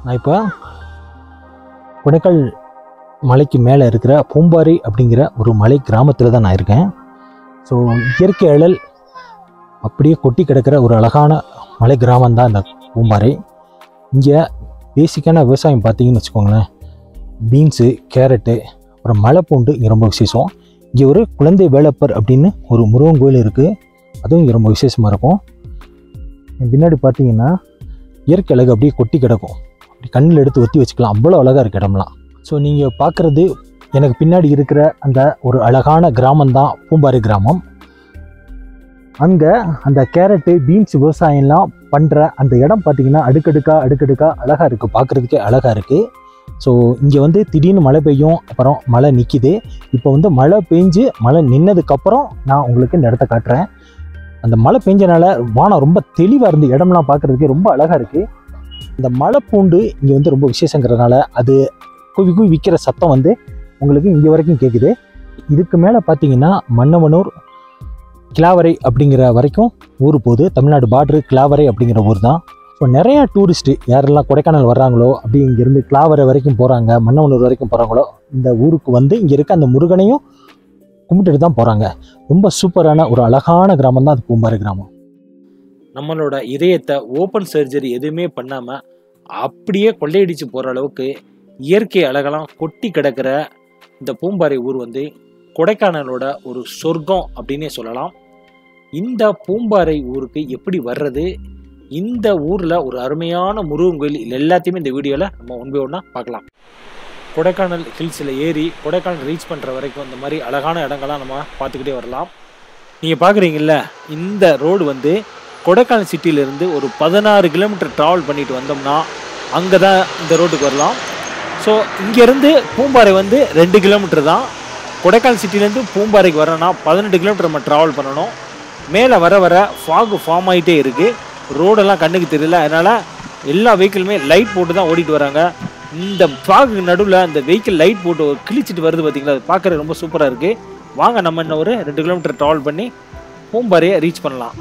நான் இப்போ குடைக்கால் மலைக்கு மேலே இருக்கிற பூம்பாரி அப்படிங்கிற ஒரு மலை கிராமத்தில் தான் நான் இருக்கேன் ஸோ இயற்கை அழல் அப்படியே கொட்டி கிடக்கிற ஒரு அழகான மலை கிராமம் தான் இந்த பூம்பாறை இங்கே பேசிக்கான விவசாயம் பார்த்தீங்கன்னு வச்சுக்கோங்களேன் பீன்ஸு கேரட்டு அப்புறம் மலைப்பூண்டு இங்கே ரொம்ப விசேஷம் இங்கே ஒரு குழந்தை வேலப்பர் அப்படின்னு ஒரு முருகன் கோயில் இருக்குது அதுவும் இங்கே ரொம்ப விசேஷமாக இருக்கும் என் பின்னாடி பார்த்தீங்கன்னா இயற்கை அழகு அப்படியே கொட்டி கிடக்கும் அப்படி கண்ணில் எடுத்து ஒத்தி வச்சுக்கலாம் அவ்வளோ அழகாக இருக்கு இடம்லாம் ஸோ நீங்கள் பார்க்குறது எனக்கு பின்னாடி இருக்கிற அந்த ஒரு அழகான கிராமம் தான் பூம்பாறை கிராமம் அங்கே அந்த கேரட்டு பீன்ஸ் விவசாயம்லாம் பண்ணுற அந்த இடம் பார்த்தீங்கன்னா அடுக்கடுக்காக அடுக்கடுக்காக அழகாக இருக்குது பார்க்குறதுக்கே அழகாக இருக்குது ஸோ இங்கே வந்து திடீர்னு மழை பெய்யும் அப்புறம் மழை நிற்கிது இப்போ வந்து மழை பெஞ்சு மழை நின்னதுக்கப்புறம் நான் உங்களுக்கு இந்த இடத்த காட்டுறேன் அந்த மழை பெஞ்சனால வானம் ரொம்ப தெளிவாக இருந்து இடம்லாம் பார்க்குறதுக்கு ரொம்ப அழகாக இருக்குது இந்த மலை பூண்டு இங்கே வந்து ரொம்ப விசேஷங்கிறதுனால அது குவி குவி விற்கிற சத்தம் வந்து உங்களுக்கு இங்கே வரைக்கும் கேட்குது இதுக்கு மேலே பார்த்தீங்கன்னா மன்னவனூர் கிளாவரை அப்படிங்கிற வரைக்கும் ஊர் போகுது தமிழ்நாடு பார்டரு கிளாவரை அப்படிங்கிற ஊர் தான் ஸோ நிறையா டூரிஸ்ட்டு யாரெல்லாம் கொடைக்கானல் வர்றாங்களோ அப்படி இங்கேருந்து கிளாவரை வரைக்கும் போகிறாங்க மன்னவனூர் வரைக்கும் போகிறாங்களோ இந்த ஊருக்கு வந்து இங்கே இருக்க அந்த முருகனையும் கும்பிட்டுட்டு தான் போகிறாங்க ரொம்ப சூப்பரான ஒரு அழகான கிராமம் தான் அது பூம்பாறை கிராமம் நம்மளோட இதயத்தை ஓப்பன் சர்ஜரி எதுவுமே பண்ணாமல் அப்படியே கொள்ளையடிச்சு போகிற அளவுக்கு இயற்கை அழகெல்லாம் கொட்டி கிடக்கிற இந்த பூம்பாறை ஊர் வந்து கொடைக்கானலோட ஒரு சொர்க்கம் அப்படின்னே சொல்லலாம் இந்த பூம்பாறை ஊருக்கு எப்படி வர்றது இந்த ஊரில் ஒரு அருமையான முருகன் கோயில் இது எல்லாத்தையுமே இந்த வீடியோவில் நம்ம ஒன் பை ஒன்றா பார்க்கலாம் கொடைக்கானல் ஹில்ஸில் ஏறி கொடைக்கானல் ரீச் பண்ணுற வரைக்கும் இந்த மாதிரி அழகான இடங்கள்லாம் நம்ம பார்த்துக்கிட்டே வரலாம் நீங்கள் பார்க்குறீங்கல்ல இந்த ரோடு வந்து கொடைக்கானல் சிட்டியிலேருந்து ஒரு பதினாறு கிலோமீட்டர் ட்ராவல் பண்ணிட்டு வந்தோம்னா அங்கே தான் இந்த ரோட்டுக்கு வரலாம் ஸோ இங்கேருந்து பூம்பாறை வந்து ரெண்டு கிலோமீட்டர் தான் கொடைக்கானல் சிட்டிலேருந்து பூம்பாறைக்கு வரணும்னா பதினெட்டு கிலோமீட்டர் நம்ம ட்ராவல் பண்ணணும் மேலே வர வர ஃபாகு ஃபார்ம் ஆகிட்டே இருக்குது ரோடெல்லாம் கண்ணுக்கு தெரியல அதனால் எல்லா வெஹிக்கிளுமே லைட் போட்டு தான் ஓடிட்டு வராங்க இந்த ஃபாகுக்கு நடுவில் அந்த வெஹிக்கிள் லைட் போட்டு ஒரு கிழிச்சிட்டு வருது பார்த்தீங்களா அது பார்க்குறது ரொம்ப சூப்பராக இருக்குது வாங்க நம்ம இன்னும் ஒரு ரெண்டு கிலோமீட்டர் ட்ராவல் பண்ணி பூம்பாறையை ரீச் பண்ணலாம்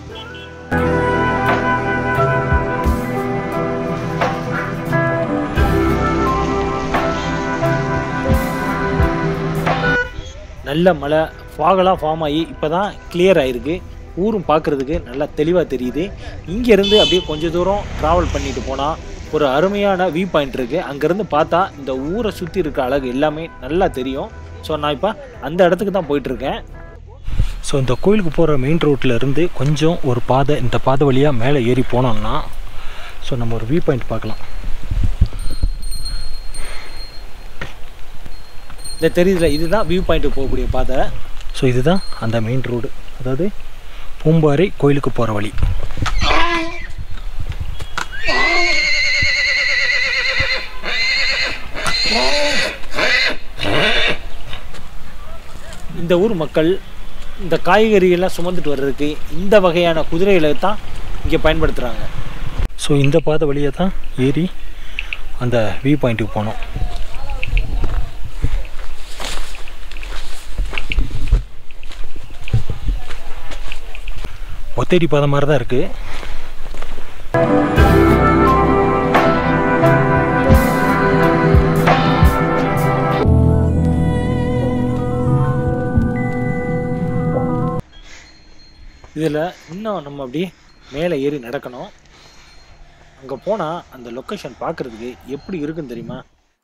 நல்ல மழை ஃபாகெல்லாம் ஃபார்ம் ஆகி இப்போ தான் கிளியர் ஆகிருக்கு ஊரும் பார்க்குறதுக்கு நல்லா தெளிவாக தெரியுது இங்கேருந்து அப்படியே கொஞ்சம் தூரம் ட்ராவல் பண்ணிட்டு போனால் ஒரு அருமையான வியூ பாயிண்ட் இருக்குது அங்கேருந்து பார்த்தா இந்த ஊரை சுற்றி இருக்க அழகு எல்லாமே நல்லா தெரியும் ஸோ நான் இப்போ அந்த இடத்துக்கு தான் போயிட்டுருக்கேன் ஸோ இந்த கோயிலுக்கு போகிற மெயின் ரோட்டில் இருந்து கொஞ்சம் ஒரு பாதை இந்த பாதை வழியாக மேலே ஏறி போனோம்னா ஸோ நம்ம ஒரு வியூ பாயிண்ட் பார்க்கலாம் இந்த தெரியுதுல இதுதான் வியூ பாயிண்ட்டு போகக்கூடிய பாதை ஸோ இதுதான் அந்த மெயின் ரோடு அதாவது பூம்பாறை கோயிலுக்கு போகிற வழி இந்த ஊர் மக்கள் இந்த காய்கறியெல்லாம் சுமந்துட்டு வர்றதுக்கு இந்த வகையான குதிரைகளை தான் இங்கே பயன்படுத்துகிறாங்க ஸோ இந்த பாதை வழியாக தான் ஏறி அந்த வியூ பாயிண்ட்டுக்கு போனோம் ஒத்தடி பாதை மாதிரி தான் இருக்குது இதில் இன்னும் நம்ம அப்படியே மேலே ஏறி நடக்கணும் அங்கே போனால் அந்த லொக்கேஷன் பார்க்குறதுக்கு எப்படி இருக்குன்னு தெரியுமா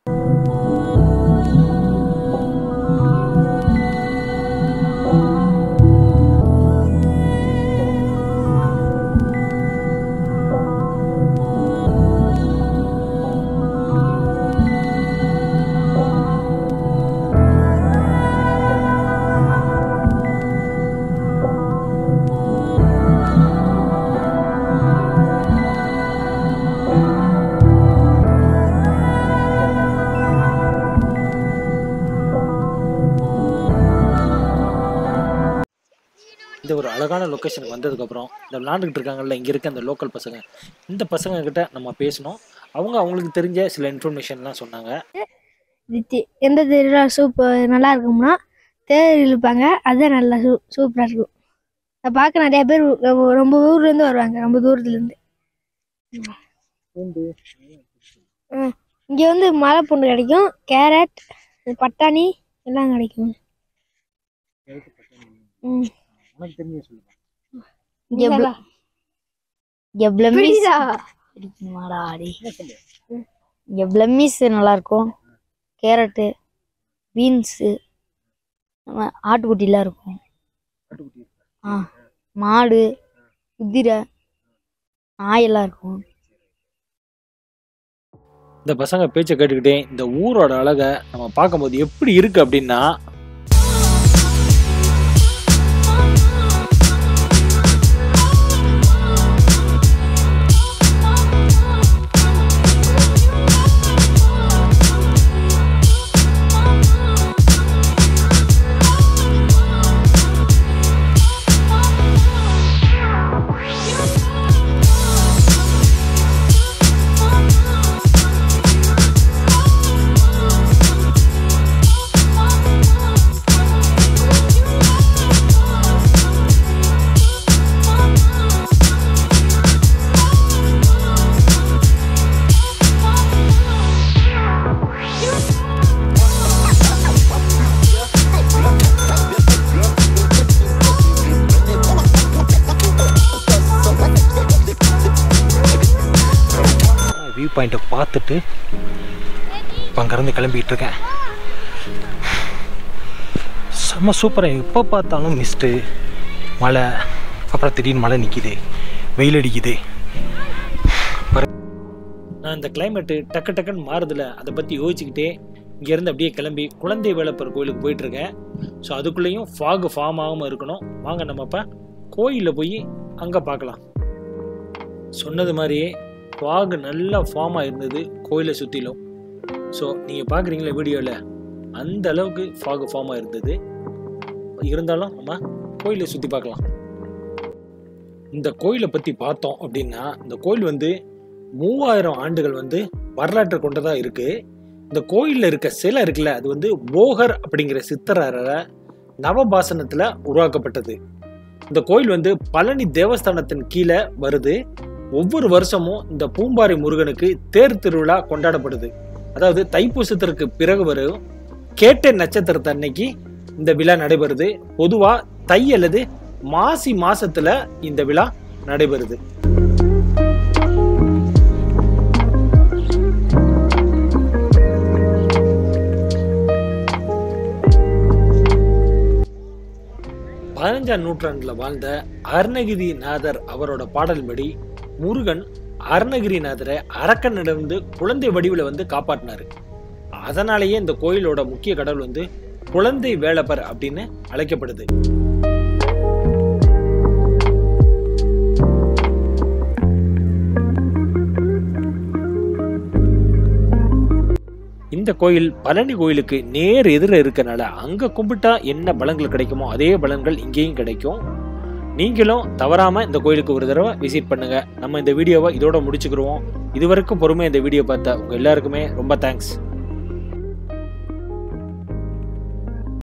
இந்த ஒரு அழகான லொக்கேஷனுக்கு வந்ததுக்கப்புறம் இந்த விளாண்டுக்கிட்டு இருக்காங்கல்ல இங்கே இருக்க அந்த லோக்கல் பசங்க இந்த பசங்க கிட்ட நம்ம பேசணும் அவங்க அவங்களுக்கு தெரிஞ்ச சில இன்ஃபர்மேஷன்லாம் சொன்னாங்க இது தி- எந்த திருவிழா சூப்பர் நல்லா இருக்கும்னா தேர் இழுப்பாங்க அதுதான் நல்லா சூ சூப்பராக இருக்கும் அதை பார்க்க நிறைய பேர் ரொம்ப- ரொம்ப ஊர்லேருந்து வருவாங்க ரொம்ப தூரத்துலேருந்து இங்கே வந்து மலை பூண்டு கிடைக்கும் கேரட் பட்டாணி எல்லாம் கிடைக்கும் ம் உனக்கு தெரிஞ்ச சொல்லுங்க இங்க நீங்களா? இங்க பிளம்மிஸ் பிடிதா? பிடிக்குமாடா அடி இங்க பிளம்மிஸ் நல்லா இருக்கும் கேரட்டு பீன்ஸு ஆட்டுக்குட்டிலாம் இருக்கும் ஆ மாடு குதிரை நாயெல்லாம் இருக்கும் இந்த பசங்க பேச்சை கேட்டுக்கிட்டே இந்த ஊரோட அழகை நம்ம பார்க்கும்போது எப்படி இருக்கு அப்படின்னா வியூ பாயிண்ட்டை பார்த்துட்டு இப்போ அங்கேருந்து கிளம்பிட்டு இருக்கேன் செம்ம சூப்பராக எப்போ பார்த்தாலும் மிஸ்ட்டு மழை அப்புறம் திடீர்னு மழை நிற்கிது வெயில் அடிக்குது நான் இந்த கிளைமேட்டு டக்கு டக்குன்னு மாறுதுல அதை பற்றி யோசிச்சுக்கிட்டே இங்கேருந்து அப்படியே கிளம்பி குழந்தை வேலப்பர் கோயிலுக்கு போயிட்டு இருக்கேன் ஸோ அதுக்குள்ளேயும் ஃபாக் ஃபார்ம் ஆகாமல் இருக்கணும் வாங்க நம்ம இப்போ கோயிலில் போய் அங்கே பார்க்கலாம் சொன்னது மாதிரியே ஃபாக் நல்லா ஃபார்ம் ஆயிருந்தது கோயிலை சுற்றிலும் ஸோ நீங்கள் பார்க்குறீங்களா வீடியோவில் அந்த அளவுக்கு ஃபாக் ஃபார்ம் ஆயிருந்தது இருந்தாலும் நம்ம கோயிலை சுற்றி பார்க்கலாம் இந்த கோயிலை பற்றி பார்த்தோம் அப்படின்னா இந்த கோயில் வந்து மூவாயிரம் ஆண்டுகள் வந்து வரலாற்று கொண்டதா இருக்கு இந்த கோயில்ல இருக்க சிலை இருக்குல்ல அது வந்து போகர் அப்படிங்கிற சித்தரார நவபாசனத்துல உருவாக்கப்பட்டது இந்த கோயில் வந்து பழனி தேவஸ்தானத்தின் கீழே வருது ஒவ்வொரு வருஷமும் இந்த பூம்பாரி முருகனுக்கு தேர் திருவிழா கொண்டாடப்படுது அதாவது தைப்பூசத்திற்கு பிறகு வரும் கேட்டை நட்சத்திரத்து அன்னைக்கு இந்த விழா நடைபெறுது பொதுவா தை அல்லது மாசி மாசத்துல இந்த விழா நடைபெறுது பதினஞ்சாம் நூற்றாண்டுல வாழ்ந்த அருணகிரிநாதர் அவரோட பாடல்படி முருகன் அருணகிரிநாதரை அரக்கனிடமிருந்து குழந்தை வடிவில் வந்து காப்பாற்றினாரு அதனாலேயே இந்த கோயிலோட முக்கிய கடவுள் வந்து குழந்தை வேலப்பர் அப்படின்னு அழைக்கப்படுது இந்த கோயில் பழனி கோயிலுக்கு நேர் எதிர இருக்கனால அங்க கும்பிட்டா என்ன பலன்கள் கிடைக்குமோ அதே பலன்கள் இங்கேயும் கிடைக்கும் நீங்களும் தவறாம இந்த கோயிலுக்கு ஒரு தடவை விசிட் பண்ணுங்க நம்ம இந்த வீடியோவை இதோட முடிச்சுக்கிருவோம் இதுவரைக்கும் பொறுமை இந்த வீடியோ பார்த்த உங்க எல்லாருக்குமே ரொம்ப தேங்க்ஸ்